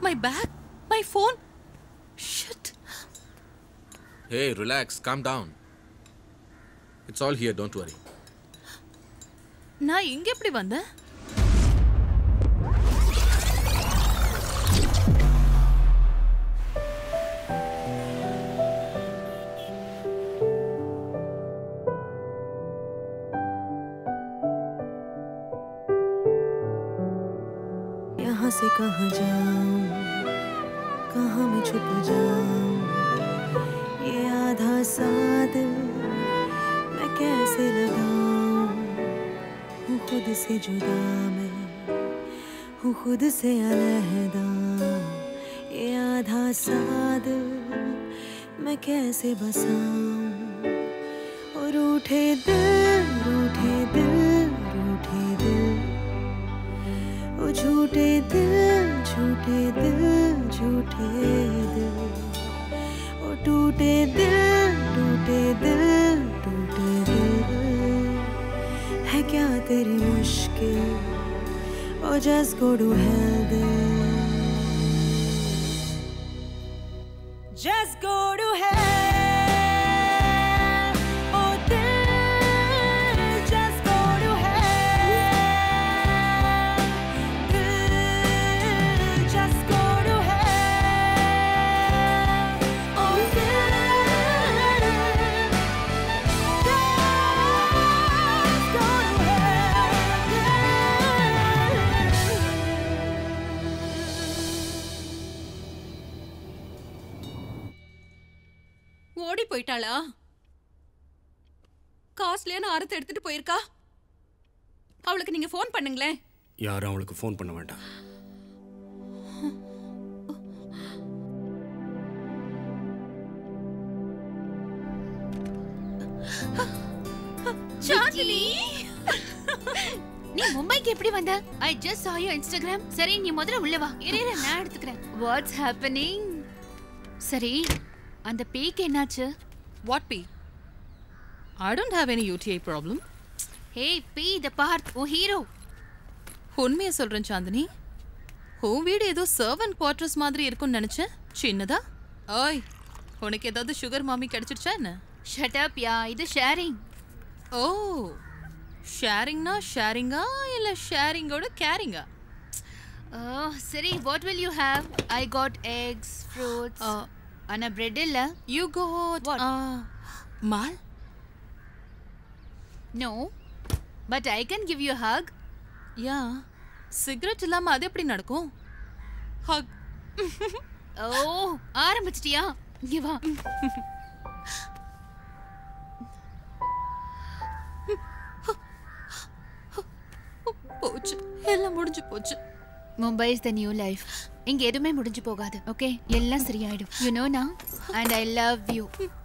My bag my phone shit Hey, relax, calm down. It's all here, don't worry. நான் இங்க எப்படி வந்தேன் यहाँ से कहाँ जाऊं कहाँ मैं छुप जाऊं ये आधा सा दिल मैं कैसे लगाऊं हूँ खुद से जुदा मैं हूँ खुद से अलहदा ये आधा सा दिल मैं कैसे बसाऊं और रूठे दिल रूठे दिल रूठे दिल ओ झूठे दिल झूठे दिल झूठे दिल ओ टूटे दिल टूटे दिल टूटे दिल है क्या तेरी मुश्किल oh just go to hell दिल Just go to hell, oh दिल, just go to hell, दिल, just go to hell, oh दिल, just go to ஓடி போயிட்டாளா காஸ்ட்லியான ஆரத்தை எடுத்துட்டு போயிருக்கா அவளுக்கு நீங்க ஃபோன் பண்ணுங்களேன் யாரும் அவளுக்கு ஃபோன் பண்ண வேண்டாம் சாந்தினி நீ மும்பைக்கு எப்படி வந்த I just saw your Instagram சரி நீ முதல்ல உள்ள வா இரு இரு, நான் எடுத்துக்கிறேன் வாட்ஸ் ஹேப்பனிங் சரி அந்த பேய்க்கு என்னாச்சு what be I don't have any UTI problem hey be the part oh hero உண்மையை சொல்றேன் சாந்தினி உன் வீடு ஏதோ சர்வன் குவார்டர்ஸ் மாதிரி இருக்கும்னு நினைச்சேன் சின்னதா ஓய் உனக்கு ஏதாவது சுகர் மாமி கிடைச்சிருச்சா என்ன ஷட் அப் யா இது ஷேரிங் ஓ ஷேரிங்னா ஷேரிங்கா இல்ல ஷேரிங்கோட கேரிங்கா ஓ சரி what will you have I got eggs fruits ஆனா பிரெட் இல்ல you got What? Mall no but I can give you hug yeah cigarette இல்லாம அது எப்படி நடக்கும் ஹக் ஓ ஆரம்பிச்சிட்டியா இங்க வா போச்சு எல்லாம் முடிஞ்சு போச்சு Mumbai is the new life இங்க எதுவுமே முடிஞ்சு போகாது ஓகே எல்லாம் சரியாயிடும் யூ நோ நா and I love you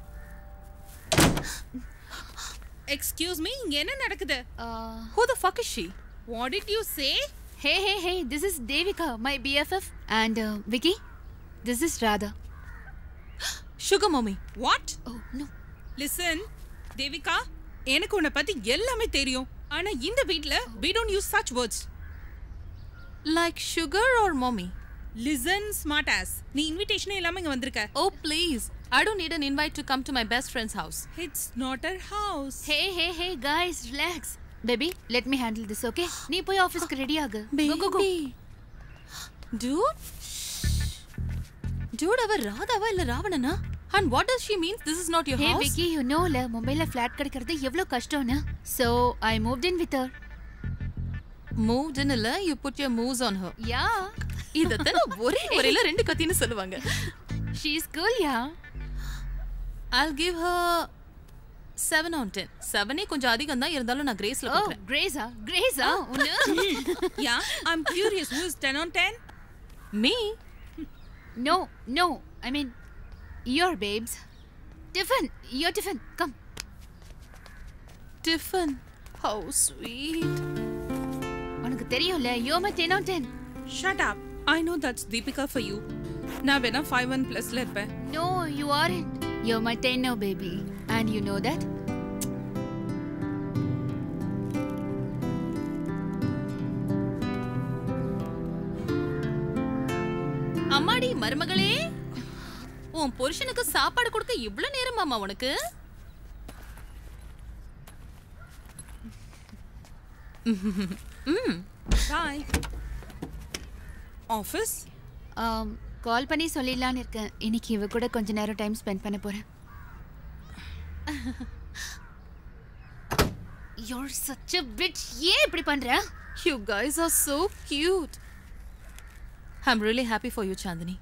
excuse me இங்க என்ன நடக்குது Who the fuck is she? What did you say hey hey hey this is Devika my BFF and Vicky this is Radha Sugar mommy. What oh no listen Devika எனக்கு உன்னை பத்தி எல்லாமே தெரியும் ஆனா இந்த வீட்ல we don't use such words Like sugar or mommy? Listen smart ass நீ இன்விடேஷனே இல்லாம இங்க வந்திருக்க Oh, please. I don't need an invite to come to my best friend's house. It's not our house hey hey hey guys relax baby let me handle this okay நீ போய் ஆஃபீஸ்க்கு ready ஆகு Go, go, go. Dude? Dude, அவ ராதாவா இல்ல ராவணனா? And what does she mean? This is not your hey house? Vicky you நோல மும்பைல ஃபிளாட் கிடைக்கிறது எவ்வளவு கஷ்டம்னு so I moved in with her Moved in இல்ல, you put your moves on her. Yeah இதத்தான் ஒரே முறையில ரெண்டு கத்தின்னு சொல்லுவாங்க. She is cool yeah I'll give her 7 on 10. 7 கொஞ்சம் அதிகம் தான் இருந்தாலும் நான் கிரேஸ்ல ஓ கொடுக்குறேன். கிரேஸா கிரேஸா ஒன்னு yeah I'm curious who is 10 on 10 Me? No no I mean your babes tiffin your tiffin come Tiffin. How sweet. உனக்கு தெரியும்ல yo my ten on ten shut up i know that's deepika for you நான் வேணா 5 1 பிளஸ்ல இருப்பேன் no you are it yo my ten no baby and you know that அம்மாடி மருமகளே உன் புருஷனுக்கு சாப்பாடு கொடுக்க இவ்ளோ நேரமாமா உனக்கு ம் பாய் ஆஃபீஸ் கால் பண்ணி சொல்லிடலான்னு இருக்கேன் இன்னைக்கு இவ கூட கொஞ்ச நேரம் டைம் ஸ்பெண்ட் பண்ண போறேன் You're such a bitch. ஏன் இப்படி பண்ற You guys are so cute. I'm really happy for you, Chandani.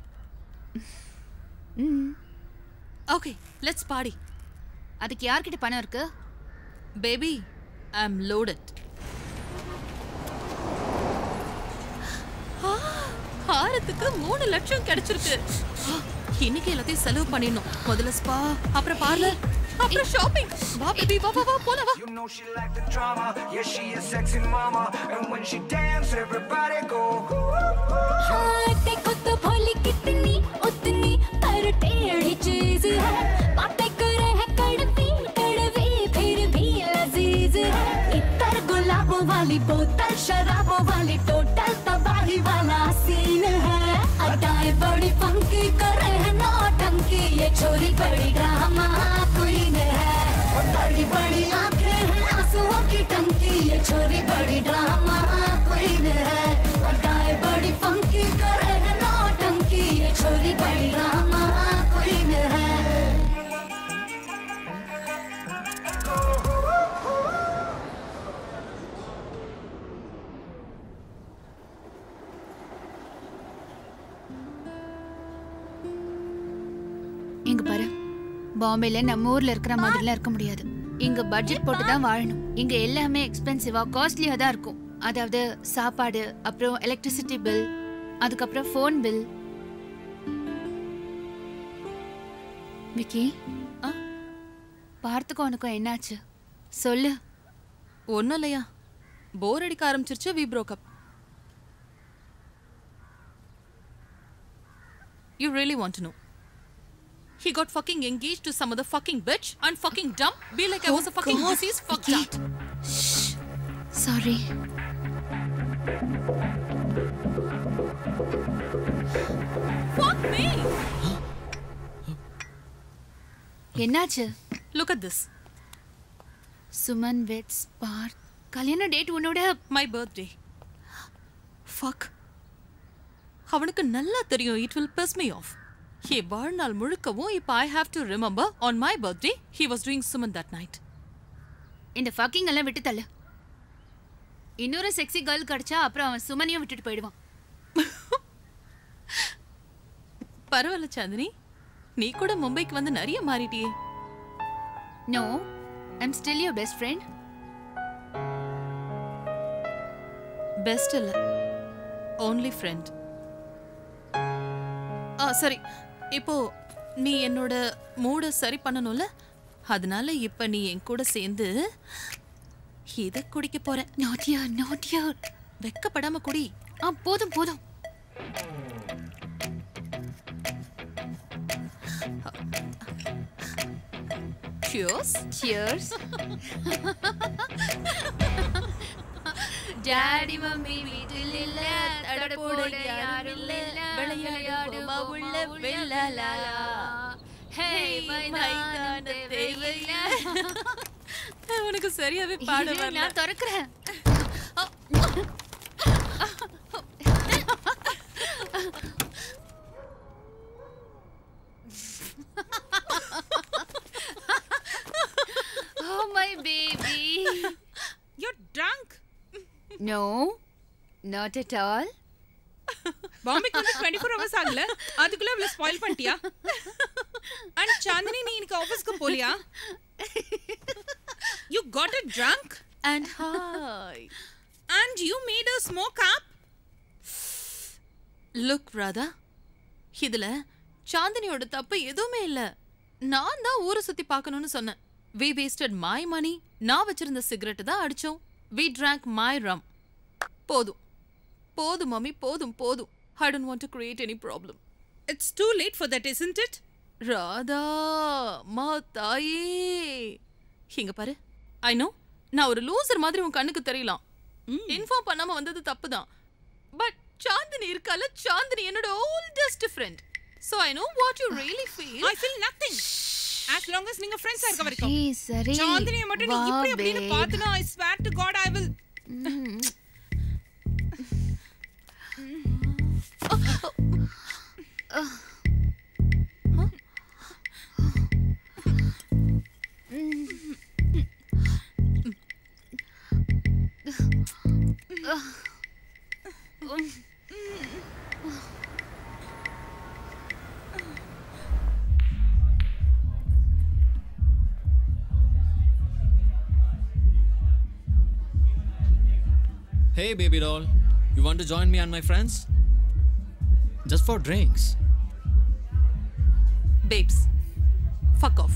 Okay, let's party. அதுக்கு யார்கிட்ட பணம் இருக்கு Baby, I'm loaded. ஆ, ஹாரத்துக்கு மூணு லட்சம் கிடைச்சிருக்கு இன்னைக்கு எல்லாத்தையும் செலவு பண்ணிடணும் முதல்ல ஸ்பா அப்புறம் பார்லர் அப்புறம் ஷாப்பிங் வா பேபி வா வா வா போலாம் வா You know she like the drama, yeah she a sexy mama And when she dance, everybody go हाँ देखो तो भोली कितनी उतनी पर टेढ़ी चीज है बातें करे है कड़वी कड़वी फिर भी लजीज है इतर गुलाबों वाली बोतल शराबों वाली टोटल तबाही वाला सीन है अदाएं बड़ी फंकी करे है नौटंकी ये छोरी बड़ी ड्रामा क्वीन है और बड़ी बड़ी आंखें हैं आंसुओं की टंकी ये छोरी बड़ी ड्रामा क्वीन है अदाएं बड़ी फंकी करे है नौटंकी ये छोरी बड़ी ड्रामा क्वीन है இங்க பாரு பாம்பேல நம்ம ஊர்ல இருக்கிற மாதிரிலாம் இருக்க முடியாது இங்க பட்ஜெட் போட்டு தான் வாழணும் இங்க எல்லாமே எக்ஸ்பென்சிவா காஸ்ட்லியா தான் இருக்கும் அதாவது சாப்பாடு அப்புறம் எலக்ட்ரிசிட்டி பில் அதுக்கப்புறம் ஃபோன் பில் விக்கி ஆ? பார்த்துக்கோ உனக்கும் என்னாச்சு சொல்லு ஒன்றும் இல்லையா போர் அடிக்க ஆரம்பிச்சிருச்சு we broke up You really want to know? He got fucking engaged to some other fucking bitch and fucking dumb. Be like I was a fucking disease fucked up. Sorry Fuck me! என்னாச்சு Look at this. Suman weds Parth கல்யாண date உன்னோட My birthday. Fuck. அவனுக்கு நல்லா தெரியும் it will piss me off. Hey வாழ்நாள் முழுக்கவும் இப்போ I have to remember on my birthday he was doing Suman that night இந்த ஃபக்கிங் எல்லாம் விட்டு தள்ளு இன்னொரு செக்ஸி கேர்ள் கிடைச்சா அப்புறம் அவன் சுமனியும் விட்டுட்டு போயிடுவான் பரவாயில்ல சாந்தினி நீ கூட மும்பைக்கு வந்து நிறைய மாறிட்டியே no I'm still your best friend best இல்ல ஓன்லி ஃப்ரெண்ட் ஆ சரி இப்போ நீ என்னோட மூட சரி பண்ணணும்ல அதனால இப்ப நீ என் கூட சேர்ந்து இத குடிக்க போற நாட் யூர் நாட் யூர் வெக்கப்படாம குடி ஆ போதும் போதும் Cheers. சியர்ஸ் டாடி மம்மி வீட்டில் இல்ல தட போட யாரும் இல்ல விளையாடு உள்ள வெள்ளலா ஹே மைதான தேவையில்ல உனக்கு சரியாவே பாட இரு, வரல நான் திறக்கிறேன் oh my baby You're drunk. no not at all பாம்பேக்கு வந்து டுவெண்ட்டி ஃபோர் ஹவர்ஸ் ஆகல அதுக்குள்ள இவ்வளவு ஸ்பாயில் பண்ணிட்டியா அண்ட் சாந்தினி நீ இன்னைக்கு ஆஃபீஸ்க்கு போலியா you got a drunk and hi and you made a smoke up look Radha இதுல சாந்தினியோட தப்பு எதுவுமே இல்ல நான் தான் ஊரை சுத்தி பார்க்கணும்னு சொன்னேன் வி வேஸ்டட் மை மணி நான் வச்சிருந்த சிகரெட் தான் அடிச்சோம் வி drank மை ரம் போதும் போதும் மம்மி போதும் போதும் I don't want to create any problem it's too late for that isn't it Radha மா தாயே இங்க பாரு ஐ நோ நான் ஒரு லூசர் மாதிரி உன் கண்ணுக்கு தெரியலாம் இன்ஃபார்ம் பண்ணாம வந்தது தப்பு தான் பட் சாந்தினி இருக்கால சாந்தினி என்னோட oldest friend so I know what you really feel I feel nothing as long as நீங்க ஃப்ரெண்ட்ஸா இருக்க வரைக்கும் ஏய் சரி சாந்தினியை மட்டும் நீ வா, இப்படி அப்படின்னு babe. பார்த்தனா I swear to God I will Hey, baby doll. You want to join me and my friends? Just for drinks. babes fuck off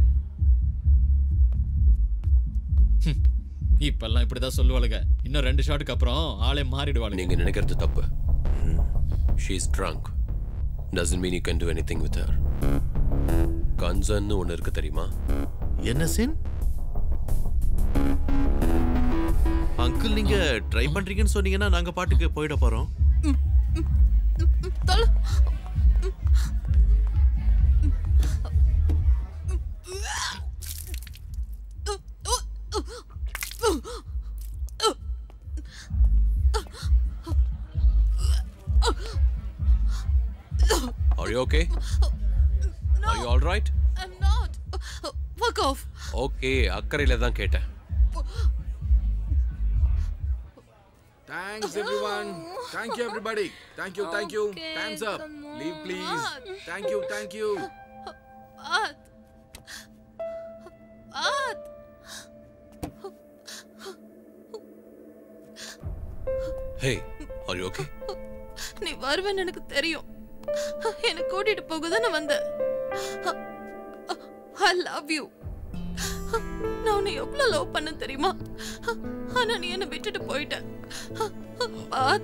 இப்பெல்லாம் இப்படிதான் சொல்லுவாளுங்க இன்னும் ரெண்டு ஷாட்டுக்கு அப்புறம் ஆளே மாறிடுவாளுங்க நீங்க நினைக்கிறது தப்பு she is drunk doesn't mean you can do anything with her கன்சர்ன்னு ஒன்று இருக்கு தெரியுமா என்ன சின் அங்கிள் நீங்க ட்ரை பண்றீங்கன்னு சொன்னீங்கன்னா நாங்க பாட்டுக்கு போயிட போறோம் தொல் are you okay are you all right I'm not. Fuck off. Okay அக்கறையில் தான் கேட்டேன் Thanks, everyone. Thank you, everybody. Thank you, thank you. Okay, Time's up. come Leave, please. on. Thank you, thank you. Path. Path. Hey are you okay நீ வருவேன்னு எனக்கு தெரியும் என்னை கூட்டிட்டு போக தானே வந்த ஐ லவ் யூ நான் உன்னை எவ்வளவு லவ் பண்ண தெரியுமா ஆனா நீ என்னை விட்டுட்டு போயிட்ட பாத்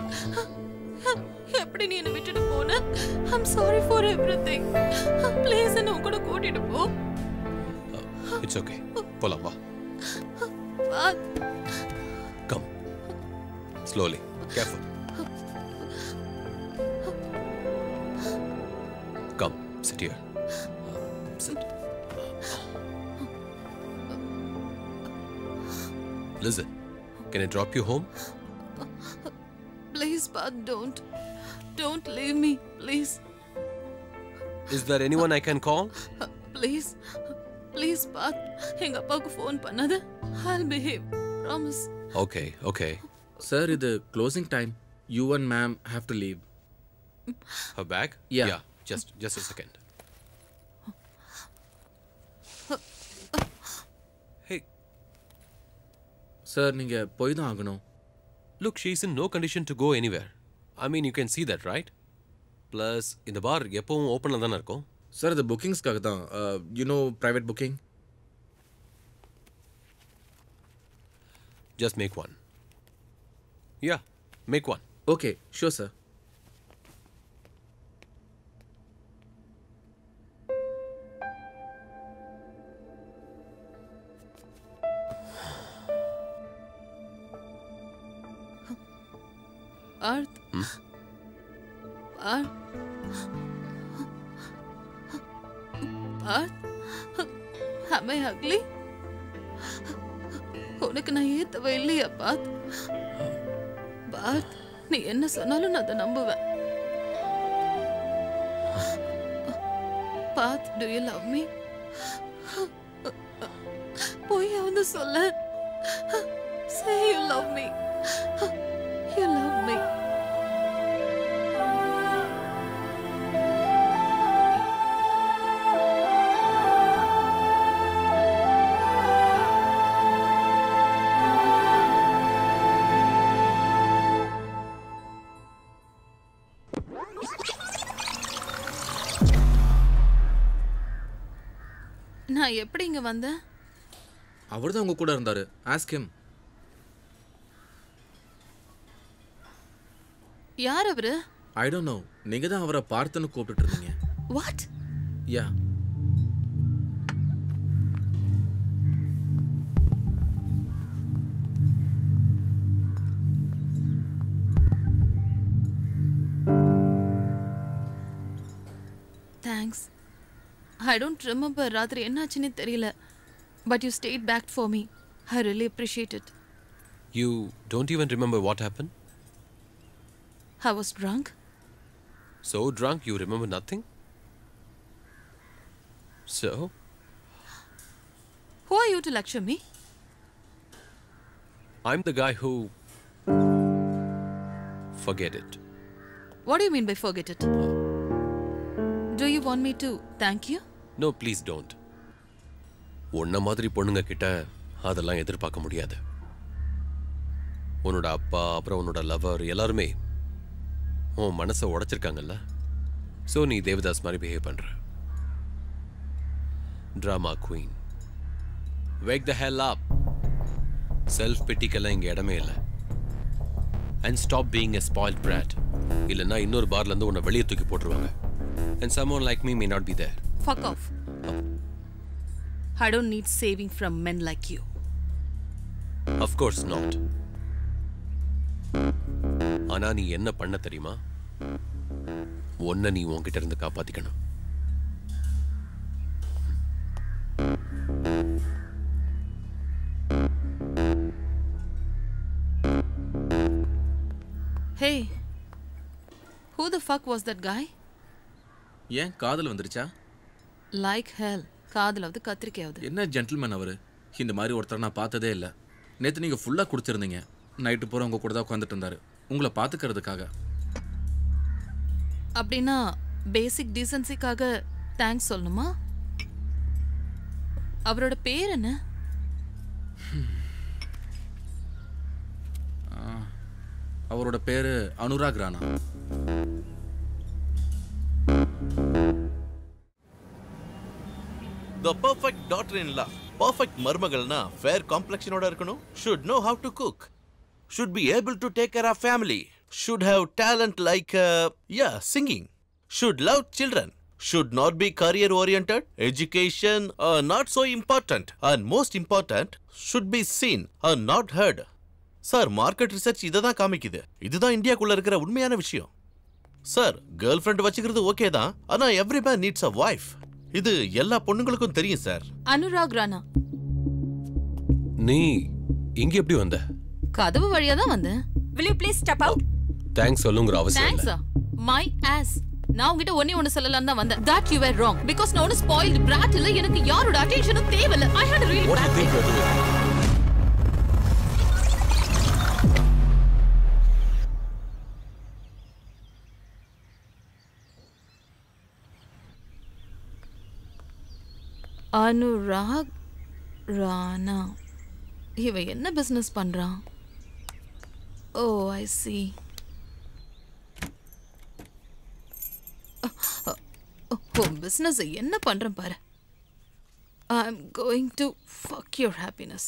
எப்படி நீ என்னை விட்டுட்டு போன I'm sorry for everything please என்ன உன் கூட கூட்டிட்டு போ இட்ஸ் ஓகே போலாம் வா Parth come slowly careful come sit here sit Listen, can I drop you home? Please Parth don't don't leave me please Is there anyone I can call? Please please Parth எங்க அப்பாவுக்கு phone பண்ணாத I'll behave promise Okay, okay. Sir, இது closing time. You and ma'am have to leave. Her bag? Yeah. Yeah, just just a second. Hey, Sir, நீங்க போய் தான் ஆகணும். look, she's in no condition to go anywhere. I mean, you can see that, right? Plus, இந்த பார் எப்பவும் ஓப்பனில் தானே இருக்கும் Sir, இது bookingஸ்க்காக தான். Uh, you know private booking? Just make one. Yeah, make one. Okay, sure, sir. பார்த் பார்த் பார்த் am I ugly உனக்கு நான் ஏத்தவ இல்லையா பாத் பாத் நீ என்ன சொன்னாலும் நான் அதை நம்புவேன் Parth do you love me பொய்யாவது சொல்ல say you love me you love me நான் எப்படி இங்க வந்தேன் அவர் தான் உங்க கூட இருந்தாரு. Ask him. யார் அவரு I don't know. நீங்க தான் அவரை பார்த்துன்னு கூப்பிட்டுட்டு இருந்தீங்க. What Yeah. Thanks I don't remember ராத்திரி என்னாச்சுன்னே தெரியல but you stayed back for me I really appreciate it You don't even remember what happened? I was drunk So drunk you remember nothing? So, who are you to lecture me I'm the guy who. Forget it. What you mean by forget it do you want me to thank you No, please don't. உன்ன மாதிரி பொண்ணுங்க கிட்ட அதெல்லாம் எதிர்பார்க்க முடியாது உன்னோட அப்பா அப்புறம் உன்னோட லவர் எல்லாருமே உன் மனசை உடைச்சிருக்காங்கல்ல ஸோ நீ தேவதாஸ் மாதிரி பிஹேவ் பண்ற drama queen wake the hell up self பிட்டிக்கெல்லாம் இங்கே இடமே இல்லை and stop being a spoiled brat இல்லைன்னா இன்னொரு பார்லேருந்து உன்னை வெளியே தூக்கி போட்டுருவாங்க and someone like me may not be there Fuck off. I don't need saving from men like you. Of course not. ஆனா நீ என்ன பண்ண தெரியுமா ஒன்ன நீ உன்கிட்ட இருந்து காப்பாத்திக்கணும் Hey, who the fuck was that guy? ஏன் காதல் வந்துருச்சா Like hell. காதலாவது கத்திரிக்கையாவது என்ன ஜென்டில்மேன் அவரு இந்த மாதிரி ஒருத்தரை நான் பார்த்ததே இல்லை நேற்று நீங்கள் ஃபுல்லாக குடிச்சிருந்தீங்க நைட்டு பூரா உங்கள் கூட தான் உட்காந்துட்டு இருந்தாரு உங்களை பார்த்துக்கிறதுக்காக அப்படின்னா பேசிக் டீசன்சிக்காக தேங்க்ஸ் சொல்லணுமா அவரோட பேர் என்ன அவரோட பேர் Anurag Rana the perfect daughter in law perfect மருமகள்னா ஃபேர் காம்ப்ளெக்ஷனோட இருக்கணும் should know how to cook should be able to take care of family should have talent like yeah singing should love children should not be career orient education not so important and most important should be seen and not heard sir market research இதை தான் காமிக்குது இதுதான் இந்தியாக்குள்ள இருக்கிற உண்மையான விஷயம் sir girl friend வச்சுக்கிறது okay தான் ஆனா every man needs a wife இது எல்லா பொண்ணுங்களுக்கும் தெரியும் சார் அனுராக் ராணா நீ இங்க எப்படி வந்த கதவு வழியா தான் வந்தேன் will you please step out thanks சொல்லுங்கிற அவசியம் இல்லை தேங்க்ஸா மை ஆஸ் நான் உங்ககிட்ட ஒண்ணே ஒண்ணு சொல்லலாம் தான் வந்தேன் that you were wrong because நான் ஒன்னு ஸ்பாயில்ட் பிராட் இல்ல எனக்கு யாரோட அட்டென்ஷனும் தேவையில்ல I hate really What do you think you're doing? Anurag Rana இவன் என்ன பிசினஸ் பண்றான் ஓ ஐ சி உன் பிசினஸ் என்ன பண்றேன் பாரு I am going to fuck your happiness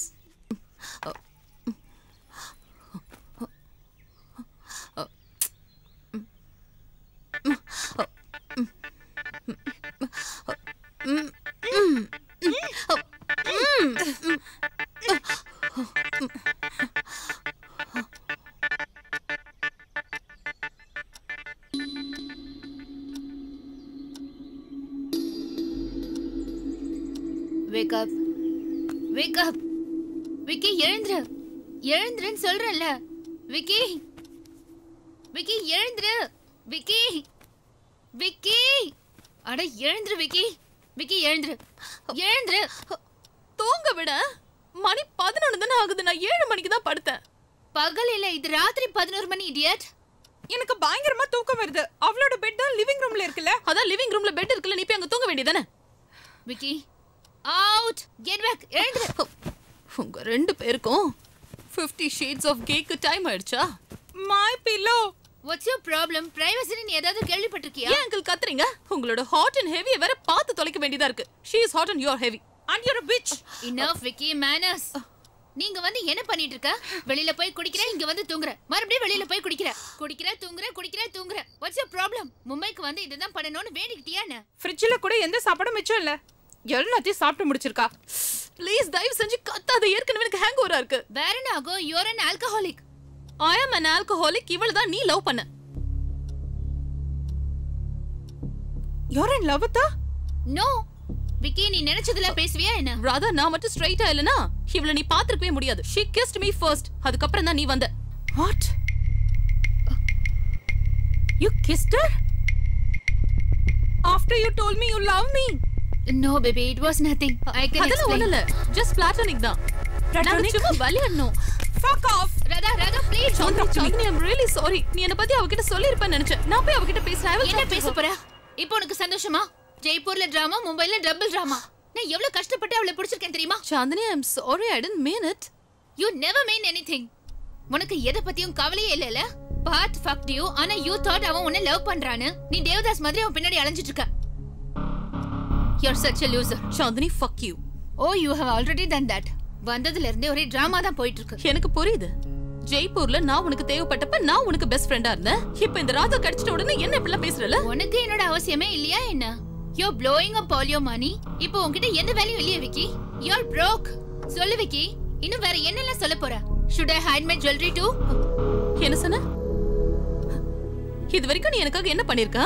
wake up wake up Vicky எழுந்துரு எழுந்துருன்னு சொல்றேன்ல விக்கி விக்கி எழுந்துரு விக்கி விக்கி அட எழுந்துரு விக்கி விக்கி எழுந்துரு எழுந்துரு தூங்க விட மணி பதினொன்று தானே ஆகுது நான் ஏழு மணிக்கு தான் படுத்தேன் பகல் இல்ல இது ராத்திரி பதினோரு மணி இடியட் எனக்கு பயங்கரமா தூக்கம் வருது அவளோட பெட் தான் லிவிங் ரூம்ல இருக்குல்ல அதான் லிவிங் ரூம்ல பெட் இருக்குல்ல நீ போய் அங்க தூங்க வேண்டியதானே விக்கி அவுட் கெட் பேக் எழுந்துரு உங்க ரெண்டு பேருக்கும் 50 ஷேட்ஸ் ஆஃப் கேக்கு டைம் ஆயிடுச்சா my pillow what's your problem privacy நீ ஏதாவது கேள்விப்பட்டிருக்கியா ஏன் அங்கிள் கத்துறீங்க உங்களோட ஹாட் அண்ட் ஹெவியை வேற பார்த்து தொலைக்க வேண்டியதா இருக்கு she is hot and you are heavy and you're bitch enough Vicky manners நீங்க வந்து என்ன பண்ணிட்டு இருக்க வெளியில போய் குடிக்கிற இங்க வந்து தூங்குற மறுபடியும் வெளியில போய் குடிக்கிற குடிக்கிற தூங்குற குடிக்கிற தூங்குற வாட்ஸ் யுவர் ப்ராப்ளம் மும்பைக்கு வந்து இதுதான் பண்ணணும்னு வேண்டிக்கிட்டியா என்ன ஃப்ரிட்ஜில் கூட எந்த சாப்பாடும் மிச்சம் இல்ல எல்லாத்தையும் சாப்பிட்டு முடிச்சிருக்கா ப்ளீஸ் தயவு செஞ்சு கத்தாத ஏற்கனவே எனக்கு ஹேங் ஓவரா இருக்கு வேற என்ன ஆகும் you're an alcoholic I am an alcoholic இவள தான் நீ லவ் பண்ண you're in love with no Vicky நீ நினைச்சதுல பேசுவியா என்ன ராதா நான் மட்டும் ஸ்ட்ரைட்டா இல்லனா இவள நீ பாத்துக்கவே முடியாது she kissed me first அதுக்கப்புறம் தான் நீ வந்த what you kissed her after you told me you love me no baby it was nothing I can அதெல்லாம் ஒண்ணு இல்ல ஜஸ்ட் பிளாட்டனிக் தான் நாங்க Platonic? சும்மா விளையாடணும் fuck off Radha Radha please Chandini Chandini I'm really sorry நீ என்ன பத்தி அவகிட்ட சொல்லிருப்பேன்னு நினைச்சேன் நான் போய் அவகிட்ட பேசுறேன் I will என்ன talk to பேச her. போற இப்போ உனக்கு சந்தோஷமா ஜெய்ப்பூர்ல டிராமா மும்பைல டபுள் டிராமா நான் எவ்வளவு கஷ்டப்பட்டு அவளை பிடிச்சிருக்கேன் தெரியுமா Chandini I'm sorry I didn't mean it you never mean anything உனக்கு எதை பத்தியும் கவலையே இல்லல பாத் ஃபக்ட் யூ ஆனா யூ தாட் அவன் உன்னை லவ் பண்றான்னு நீ தேவதாஸ் மாதிரி அவன் பின்னாடி அலைஞ்சிட்டு இருக்க you're such a loser Chandini fuck you oh you have already done that வந்ததுல இருந்தே ஒரே டிராமா தான் போயிட்டு இருக்கு எனக்கு புரியுது ஜெய்ப்பூர்ல நான் உனக்கு தேவைப்பட்டப்ப நான் உனக்கு பெஸ்ட் ஃப்ரெண்டா இருந்தேன் இப்ப இந்த ராதா கிடைச்சிட்ட உடனே என்ன இப்படிலாம் பேசுறல உனக்கு என்னோட அவசியமே இல்லையா என்ன you blowing up all your money இப்போ உன்கிட்ட எந்த வேலையும் இல்லையா விக்கி யூ broke சொல்லு விக்கி இன்னும் வேற என்னெல்லாம் சொல்ல போற should i hide my jewelry too என்ன சொன்ன இது வரைக்கும் நீ எனக்காக என்ன பண்ணிருக்க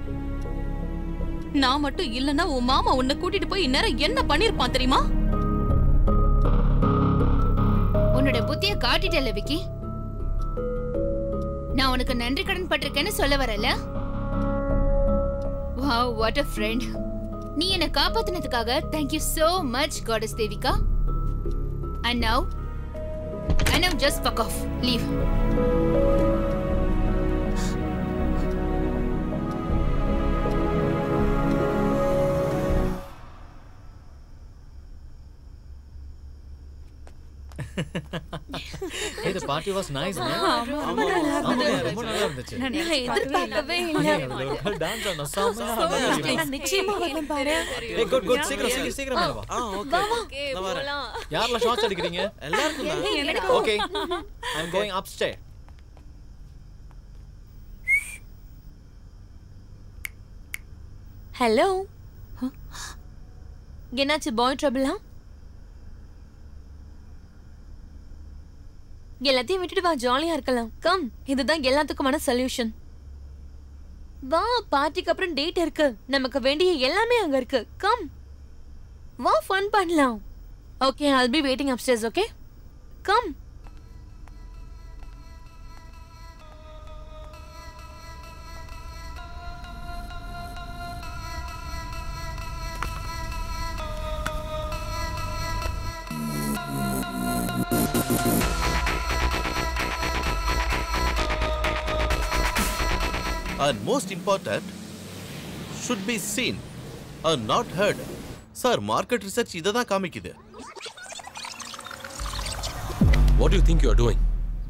நான் மட்டும் இல்லனா உன் மாமா உன்னை கூட்டிட்டு போய் இந்நேரம் என்ன பண்ணிருப்பான் தெரியுமா உன்னோட புத்திய காட்டிட்டல விக்கி நான் உனக்கு நன்றி கடன் பட்டிருக்கேன்னு சொல்ல வரல வாவ் வாட் அ ஃப்ரெண்ட் நீ என்ன காப்பாத்துனதுக்காக thank you so much goddess Devika and now and now just fuck off leave Hey, the party was nice, man. ரொம்ப நல்லா ஆமா, இருந்தது ரொம்ப நல்லா இருந்துச்சு. நான் எதிர்பார்க்கவே Hey, இல்லை அதுல ஒரு நாள் dance ஆடணும். செம்மையா ஆடினோம் தெரியுமா? நான் நிச்சயமா வருவேன் பாரு Hey, good, good. சீக்கிரம், சீக்கிரம், சீக்கிரம் மேல வா. யாரெல்லாம் shots அடிக்கிறீங்க? Okay, I'm going upstairs. Hello என்னாச்சு பாய் ட்ரபிளா எல்லாத்தையும் விட்டுட்டு வா ஜாலியா இருக்கலாம் கம் இதுதான் எல்லாத்துக்குமான சொல்யூஷன் வா பார்ட்டிக்கு அப்புறம் டேட் இருக்கு நமக்கு வேண்டிய எல்லாமே அங்க இருக்கு கம் வா ஃபன் பண்ணலாம் okay I'll be waiting upstairs okay come And most important, should be seen or not heard. Sir market research இதை தான் காமிக்குது What do you think you are doing?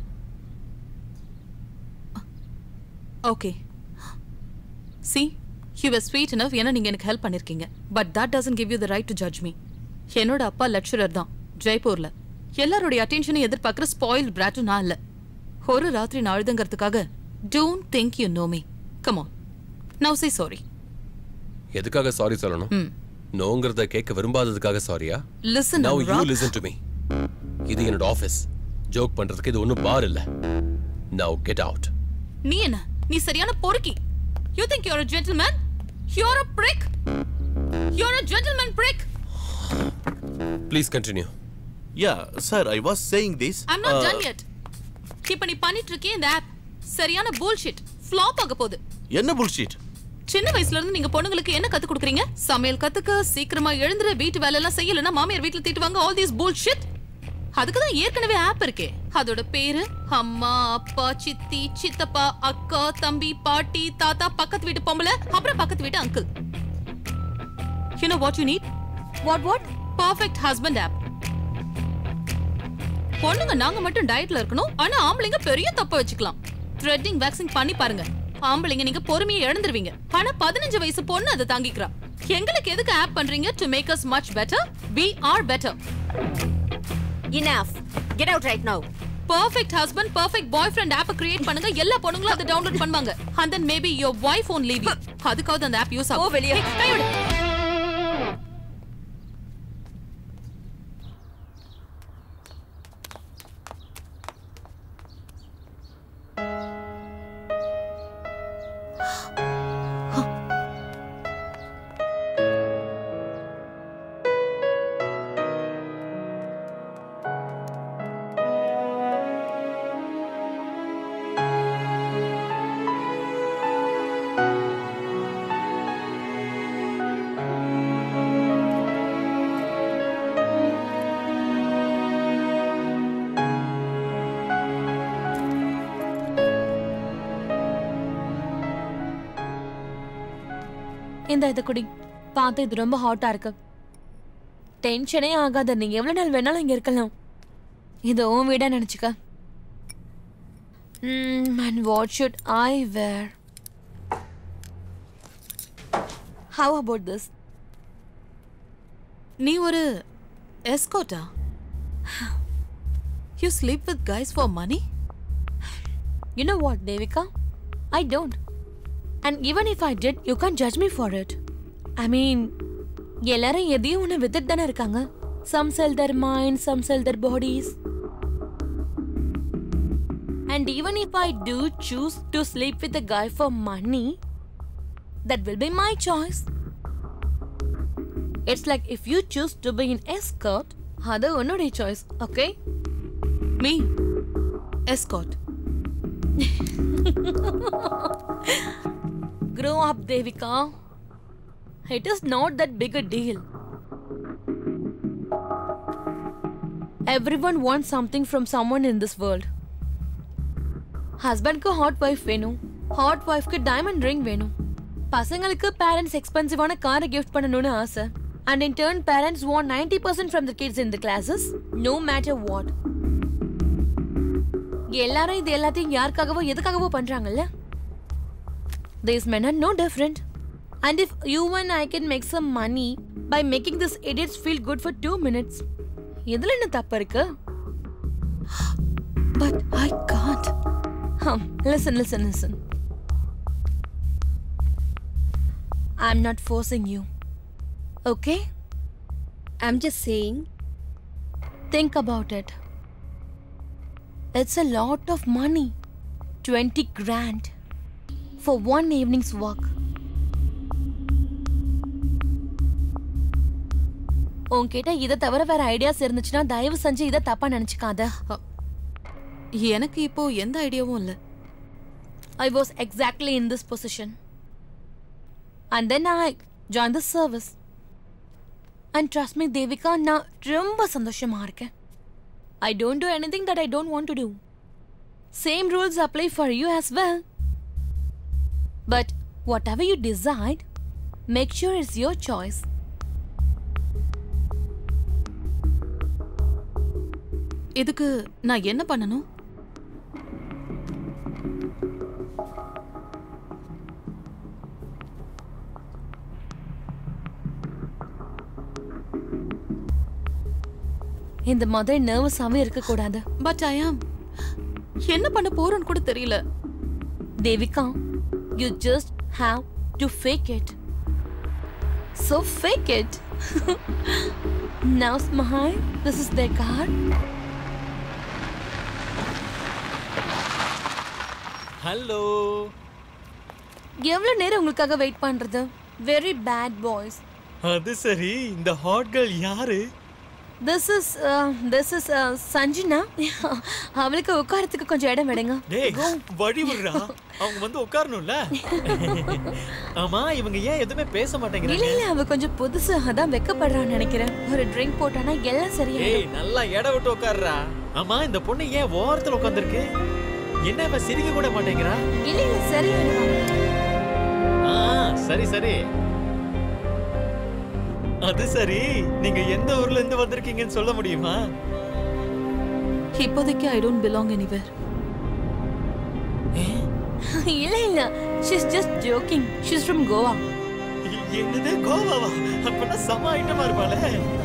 Okay see you were sweet enough ஏன்னா நீங்க எனக்கு help பண்ணிருக்கீங்க but that doesn't give you the right to judge me என்னோட அப்பா lecturer தான் ஜெய்ப்பூர்ல எல்லாருடைய அட்டென்ஷனை எதிர்பார்க்குற ஸ்பாயில் பிராட்டும் நான் இல்ல ஒரு ராத்திரி நான் அழுதுங்கிறதுக்காக don't think you know me come on now say sorry எதுக்காக சாரி சொல்லணும் ம் நோங்கிறத கேட்க விரும்பாததுக்காக சாரியா listen now you listen to me இது என்னோட ஆஃபீஸ் ஜோக் பண்றதுக்கு இது ஒன்றும் பார் இல்ல நவ் கெட் அவுட் நீ என்ன நீ சரியான பொறுக்கி you think you're a gentleman you're a prick you're a gentleman prick please continue yeah sir I was saying this I'm not done yet இப்ப நீ பண்ணிட்டு இருக்கே இந்த ஆப் சரியான bullshit flop ஆக போகுது என்ன புல்ஷீட் சின்ன வயசுல இருந்து நீங்க பொண்ணுங்களுக்கு என்ன கத்து கொடுக்குறீங்க சமையல் கத்துக்க சீக்கிரமா எழுந்துரு வீட்டு வேலை எல்லாம் செய்யலன்னா மாமியார் வீட்டுல திட்டுவாங்க ஆல் தீஸ் bullshit அதுக்கு தான் ஏற்கனவே ஆப் இருக்கே அதோட பேரு அம்மா அப்பா சித்தி சித்தப்பா அக்கா தம்பி பாட்டி தாத்தா பக்கத்து வீட்டு பொம்பளை அப்புறம் பக்கத்து வீட்டு uncle you know what you need what what perfect husband app பொண்ணுங்க நாங்க மட்டும் டயட்ல இருக்கணும் ஆனா ஆம்பளைங்க பெரிய தப்ப வச்சுக்கலாம் த்ரெட்டிங் வேக்சிங் பண்ணி பாருங்க ஆம்பளைங்க நீங்க பொறுமையை இழந்துருவீங்க ஆனா பதினஞ்சு வயசு பொண்ணு அதை தாங்கிக்கிறா எங்களுக்கு எதுக்கு ஆப் பண்றீங்க to make us much better we are better enough get out right now perfect husband perfect boyfriend app create பண்ணுங்க எல்லா பொண்ணுங்களும் அதை டவுன்லோட் பண்ணுவாங்க and then maybe your wife won't leave you அதுக்காவது அந்த ஆப் யூஸ் ஆகும் ஓ, வெளியே. Hey, கைவிடு. இந்த இதை குடி பார்த்து இது ரொம்ப ஹாட்டா இருக்கு டென்ஷனே ஆகாத நீ எவ்வளவு நாள் வேணாலும் இங்க இருக்கலாம் இது உன் வீடா நினைச்சுக்க and what should I wear how about this நீ ஒரு எஸ்கோட்டா you sleep with guys for money You know what, Devika? I don't. And even if I did, you can't judge me for it. I mean, எல்லாரும் எதையும் ஒன்று வித்துட்டு தானே இருக்காங்க some sell their mind, some sell their bodies. And even if I do choose to sleep with a guy for money, that will be my choice. It's like if you choose to be an escort, அது உன்னுடைய choice, okay? Me escort Grow up, Devika. It is not that big a deal. Everyone wants something from someone in this world. ஹஸ்பண்ட்க்கு hot wife வேணும் hot ஒய்ஃப்க்கு diamond ring வேணும் பசங்களுக்கு parents எக்ஸ்பென்சிவான காரை gift பண்ணணும்னு ஆசை and in turn parents want ninety percent from the kids in the classes no matter what எல்லாரும் இது எல்லாத்தையும் யாருக்காகவோ எதுக்காகவோ பண்றாங்கல்ல These men are no different. And if you and I can make some money by making these idiots feel good for two minutes, எதுல என்ன தப்பு இருக்கு But I can't. Hum, listen, listen, listen. I'm not forcing you. Okay? I'm just saying. Think about it. It's a lot of money. 20 grand for one evening's work. உன்கிட்ட இதை தவிர வேற ideas இருந்துச்சுன்னா தயவு செஞ்சு இதை தப்பா நினைச்சுக்காத எனக்கு இப்போ எந்த ஐடியாவும் இல்ல I was exactly in this position and then I join the service and trust me Devika நான் ரொம்ப சந்தோஷமா இருக்கேன் I don't do anything that I don't want to do same rules apply for you as well but whatever you decide make sure it's your choice இதுக்கு நான் என்ன பண்ணணும் இந்த மாதிரி நர்வஸாவே இருக்கக்கூடாது பட் ஐ ஆம் என்ன பண்ண போறோன்னு கூட தெரியல Devika you just have to fake it so fake it now smile this is the car hello எவ்வளோ நேரம் உங்களுக்காக வெயிட் பண்றது வெரி பேட் பாய்ஸ் அது சரி இந்த ஹாட் கேர்ள் யாரு this is this is Sanjana அவளுக்கு உட்காரத்துக்கு கொஞ்சம் இடம் விடுங்க டேய் வழி விடுறா அவங்க வந்து உட்காரணும்ல ஆமா இவங்க ஏன் எதுவுமே பேச இல்ல மாட்டேங்கிறாங்க இல்ல அவ கொஞ்சம் புதுசு அதான் வெக்கப்படுறான்னு நினைக்கிறேன் ஒரு ட்ரிங்க் போட்டானா எல்லாம் சரியா ஏய் நல்லா எடை விட்டு உட்காருடா ஆமா இந்த பொண்ணு ஏன் ஓரத்துல உட்கார்ந்திருக்கு என்ன இவ சிரிக்க கூட மாட்டேங்கிறா இல்ல இல்ல சரியாயிடுவாங்க ஆ சரி சரி அது சரி நீங்க எந்த ஊர்ல இருந்து வந்திருக்கீங்கன்னு சொல்ல முடியுமா இப்போதைக்கு ஐ டோன்ட் பிலாங் எனிவேர் இல்ல இல்ல she's just joking she's from Goa என்னது கோவாவா அப்பனா செம ஐட்டமா இருப்பாளே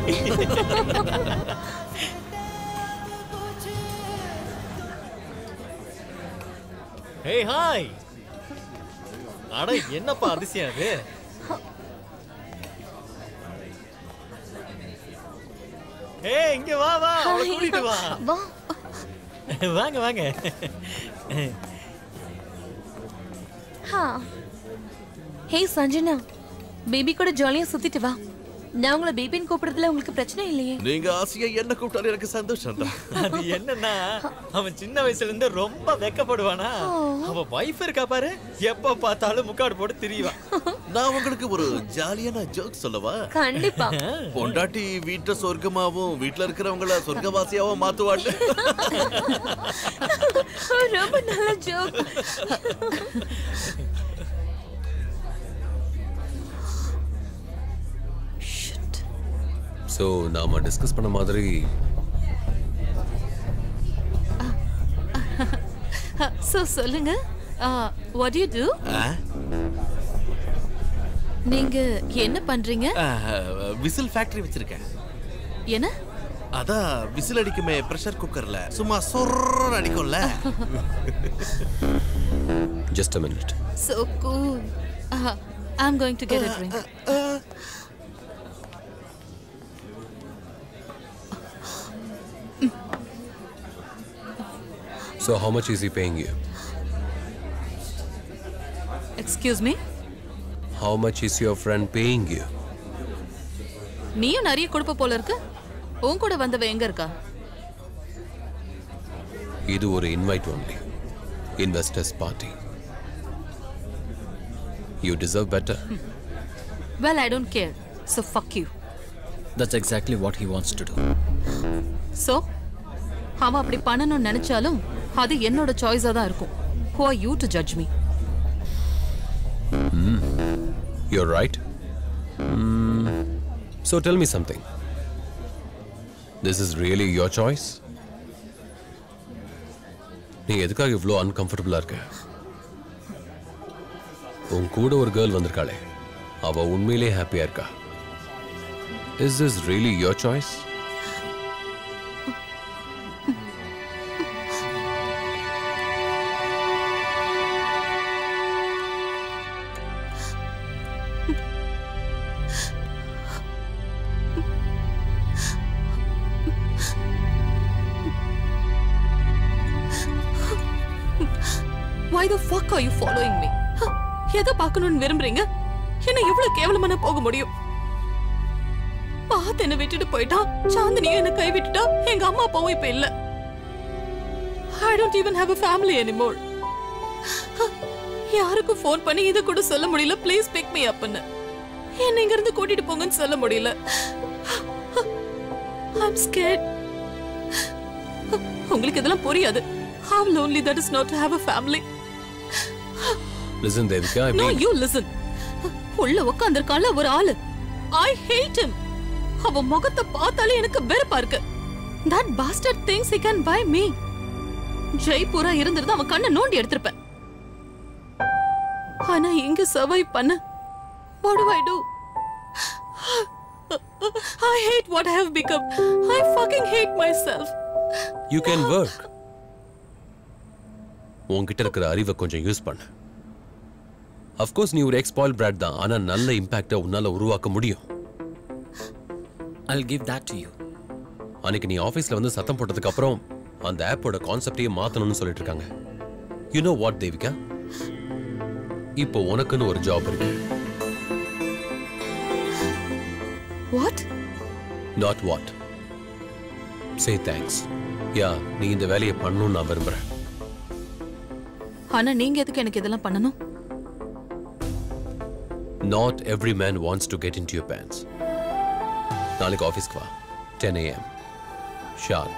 ஏய் ஹாய் அட என்னப்பா அதிசயம் அது ஏய் இங்க வா வா அவளை கூட்டிட்டு வா வா வாங்க வாங்க ஹா ஹே சஞ்சனா பேபி கூட ஜாலியா சுத்திட்டு வா நான் உங்களை பேபின்னு கூப்பிடுறதுல உங்களுக்கு பிரச்சனை இல்லையே நீங்க ஆசையா என்ன கூப்பிட்டாலும் எனக்கு சந்தோஷம் தான் அது என்னன்னா அவன் சின்ன வயசுல இருந்து ரொம்ப வெக்கப்படுவானா அவ வைஃப் இருக்கா பாரு எப்ப பார்த்தாலும் முக்காடு போட்டு திரியுவான் நான் உங்களுக்கு ஒரு ஜாலியான ஜோக் சொல்லவா கண்டிப்பா பொண்டாட்டி வீட்டை சொர்க்கமாவும் வீட்ல இருக்கிறவங்கள சொர்க்கவாசியாவும் மாத்துவாள் ரொம்ப நல்ல ஜோக் ஸோ நாம டிஸ்கஸ் பண்ண மாதிரி சோ சொல்லுங்க வாட் யூ டு நீங்க என்ன பண்றீங்க விசில் ஃபேக்டரி வச்சிருக்கேன் என்ன அதான் விசில் அடிக்குமே ப்ரெஷர் குக்கர்ல சும்மா சொர்ற அடிக்கும்ல just a minute so cool uh, i'm going to get a drink so how much is he paying you excuse me how much is your friend paying you நீயும் நிறைய கொடுப்ப போல இருக்கு உன் கூட வந்தவ எங்க இருக்கா இது ஒரு invite only investors party you deserve better well i don't care so fuck you That's exactly what he wants to do. so அவன் அப்படி பண்ணணும்னு நினைச்சாலும் அது என்னோட சாய்ஸா தான் இருக்கும் who are you to judge me You're right. Mm, so tell me something. This is really your choice? நீ எதுக்காக இவ்வளோ அன்கம்ஃபர்டபுளாக இருக்க உன் கூட ஒரு கேர்ள் வந்திருக்காளே அவ உண்மையிலே ஹாப்பியா இருக்கா is this really your choice why the fuck are you following me Huh, எதை பார்க்கணும்னு விரும்புறீங்க என்ன எவ்வளவு கேவலமா நான் போக முடியும் பார்த்து என்ன விட்டுட்டு போயிட்டான் சாந்தினியும் என்ன கை விட்டுட்டா எங்க அம்மா அப்பாவும் இப்ப இல்ல I don't even have a family anymore Huh, யாருக்கும் ஃபோன் பண்ணி இதை கூட சொல்ல முடியல ப்ளீஸ் பிக் மீ அப்னு என்ன இங்க இருந்து கூட்டிட்டு போங்கன்னு சொல்ல முடியல I'm scared உங்களுக்கு இதெல்லாம் புரியாது how lonely that is not to have a family listen Devika I No, mean- you listen. உள்ள உட்கார்ந்திருக்கான்ல ஒரு ஆளு ஐ ஹேட் him அவன் முகத்தை பார்த்தாலே எனக்கு வெறுப்பா இருக்கு that bastard thinks he can buy me ஜெய்பூரா இருந்திருந்தா அவன் கண்ணை நோண்டி எடுத்திருப்பேன் ஆனா இங்க சர்வை பண்ண what do I do I hate what I have become. I fucking hate myself. You can work உன்கிட்ட இருக்கிற அறிவை கொஞ்சம் யூஸ் பண்ணு அஃப்கோர்ஸ் நீ ஒரு எக்ஸ்பாயில் பிராட் தான் ஆனா நல்ல இம்பாக்டை உன்னால உருவாக்க முடியும் I'll give that to you. அன்னைக்கு நீ ஆபீஸ்ல வந்து சத்தம் போட்டதுக்கு அப்புறம் அந்த ஆப்போட கான்செப்டையே மாத்தணும்னு சொல்லிட்டு இருக்காங்க யூ நோ வாட் தேவிகா இப்போ உனக்குன்னு ஒரு ஜாப் இருக்கு What? Not what say thanks yeah நீ இந்த வேலையை பண்ணணும்னு நான் விரும்புறேன் ஆனா நீங்க எதுக்கு எனக்கு இதெல்லாம் பண்ணணும் not every man wants to get into your pants நாளைக்கு ஆஃபீஸ்க்கு வா ten AM sure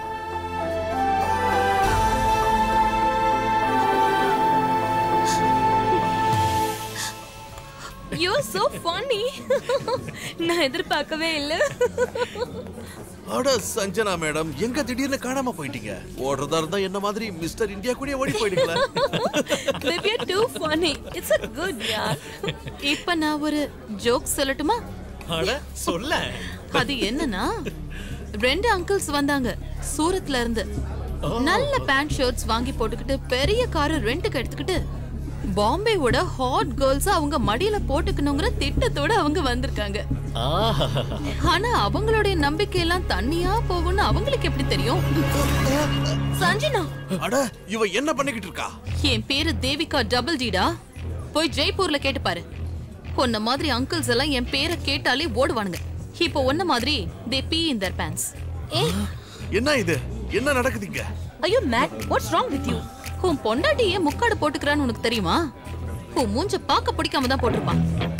you so funny நான் எதிர்பார்க்கவே இல்ல அட சஞ்சனா மேடம் எங்க திடீர்னு காணாம போயிட்டீங்க ஓடுறதா இருந்தா என்ன மாதிரி மிஸ்டர் இந்தியா கூட ஓடி போயிடுங்களா baby you too funny it's a good யார் இப்ப நான் ஒரு ஜோக் சொல்லட்டுமா அட சொல்ல அது என்னன்னா ரெண்டு அங்கிள்ஸ் வந்தாங்க சூரத்ல இருந்து நல்ல பேண்ட் ஷர்ட்ஸ் வாங்கி போட்டுக்கிட்டு பெரிய காரை ரெண்டுக்கு எடுத்துக்கிட்டு பாம்பேவோட ஹாட் கேர்ள்ஸ் அவங்க மடியில போட்டுக்கணுங்கிற திட்டத்தோட அவங்க வந்திருக்காங்க ஆனா அவங்களுடைய நம்பிக்கை எல்லாம் தண்ணியா போகும்னு அவங்களுக்கு எப்படி தெரியும் சஞ்சனா அட இவ என்ன பண்ணிக்கிட்டு இருக்கா என் பேரு தேவிகா டபுள் டீடா போய் ஜெய்ப்பூர்ல கேட்டு பாரு உன்ன மாதிரி அங்கிள்ஸ் எல்லாம் என் பேரை கேட்டாலே ஓடுவானுங்க இப்போ உன்ன மாதிரி தே பீ இன் தர் பேண்ட்ஸ் என்ன இது என்ன நடக்குதுங்க ஐயோ mad what's wrong with you உன் பொண்டாட்டி ஏன் முக்காடு போட்டுக்கிறான்னு உனக்கு தெரியுமா உன் மூஞ்ச பார்க்க பிடிக்காம தான் போட்டிருப்பான்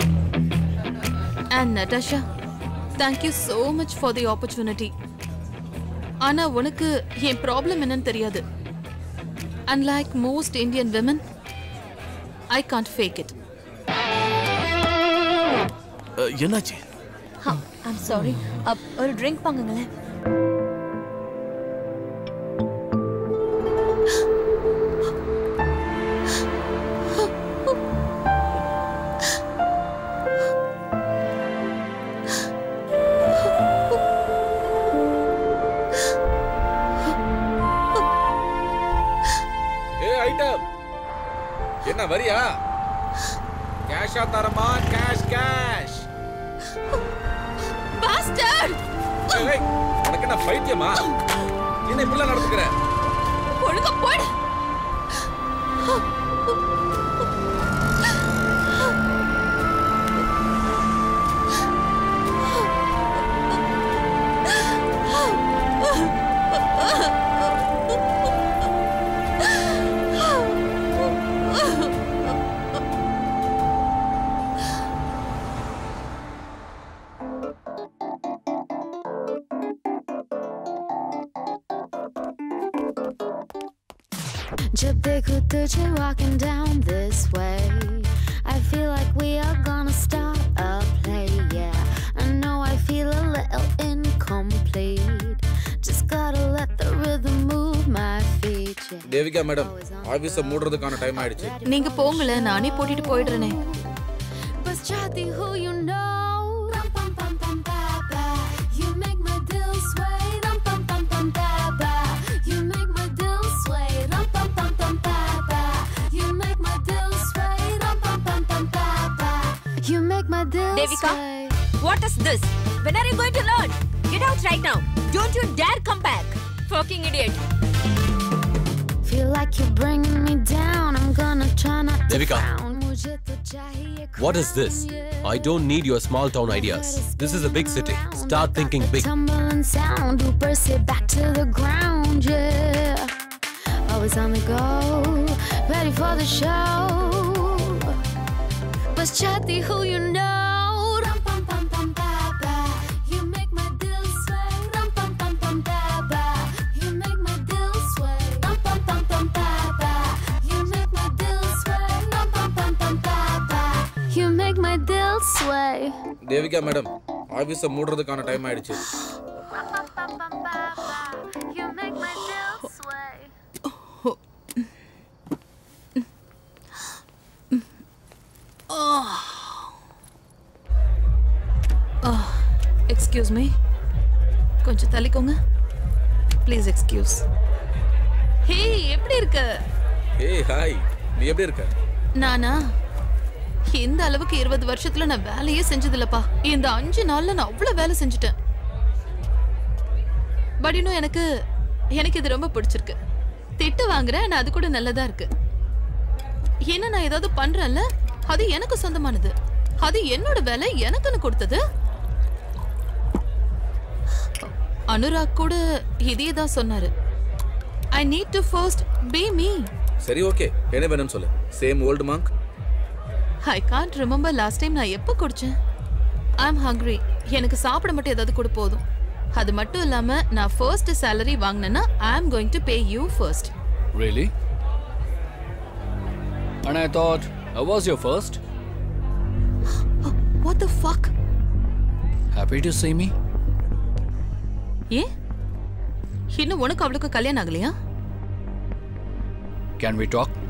and Natasha thank you so much for the opportunity ஆனா உனக்கு என் ப்ராப்ளம் என்னன்னு தெரியாது unlike most Indian women I can't fake it ah, என்னாச்சு ஐம் சாரி ஒரு ட்ரிங்க் வாங்குங்களேன் ஏ ஐட்டம் என்ன வரியா கேஷா தரமா கேஷ் கேஷ் பாஸ்டர் உனக்கு என்ன பைத்தியமா என்ன இப்படிலாம் நடந்துக்கிற ஒழுங்கா போடு जब देखो तुझे walking down this way I feel like we are gonna start a play yeah I know I feel a little incomplete just gotta let the rhythm move my feet yeah Devika madam ஆபீஸ மூடுறதுக்கான time ஆயிடுச்சு நீங்க போங்கள நானே போட்டிட்டு போயிடுறேனே But Chatty, who you know? Rum pum pum pum ba ba. You make my dill sway. Rum pum pum pum ba ba. You make my dill sway. Rum pum pum pum ba ba. You make my dill sway. Rum pum pum pum ba ba. You make my dill Devika? sway. What is this? When are you going to learn? Get out right now. Don't you dare come back. Fucking idiot. Feel like you're bringing me down. I'm gonna try not to Devika. frown. मुझे तो चाहिए What is this? I don't need your small town ideas. This is a big city. Start thinking big. tumbling sound Uber sit back to the ground, yeah. Always on the go, ready for the show. But chatty, who you know? Rum pum pum pum ba ba. You make my dill sway. Rum pum pum pum ba ba. You make my dill sway. Rum pum pum pum ba ba. You make my dill sway. Rum pum pum pum ba ba. You make my dill sway. Devika madam ஆபீஸ மூடுறதுக்கான time ஆயிடுச்சு You make my dill sway. Excuse me கொஞ்சம் தள்ளிக்கோங்க please excuse ஹே எப்படி இருக்க ஏய் hi நீ எப்படி இருக்க நானா இந்த அளவுக்கு இருபது வருஷத்துல நான் வேலையே செஞ்சதில்லப்பா இந்த அஞ்சு நாள்ல நான் அவ்வளவு வேலை செஞ்சுட்டேன் பட் இன்னும் எனக்கு எனக்கு இது ரொம்ப பிடிச்சிருக்கு திட்டு வாங்குறேன் ஆனா அது கூட நல்லதா இருக்கு என்ன நான் ஏதாவது பண்றேன்ல அது எனக்கு சொந்தமானது அது என்னோட வேலை எனக்குன்னு கொடுத்தது அனுராக் கூட இதே தான் சொன்னாரு I need to first be me சரி ஓகே என்ன வேணும்னு சொல்லு same Old Monk I can't remember last time நான் எப்போ குடிச்சேன் ஐ அம் ஹங்க்ரி எனக்கு சாப்பிட மட்டும் ஏதாவது கொடு போதும் அது மட்டும் இல்லாம நான் ஃபர்ஸ்ட் salary வாங்கினேன்னா I am going to pay you first Really? And I thought I was your first. What the fuck Happy to see me? ஏன் இன்னும் உனக்கு அவளுக்கு கல்யாணம் ஆகலையா Can we talk?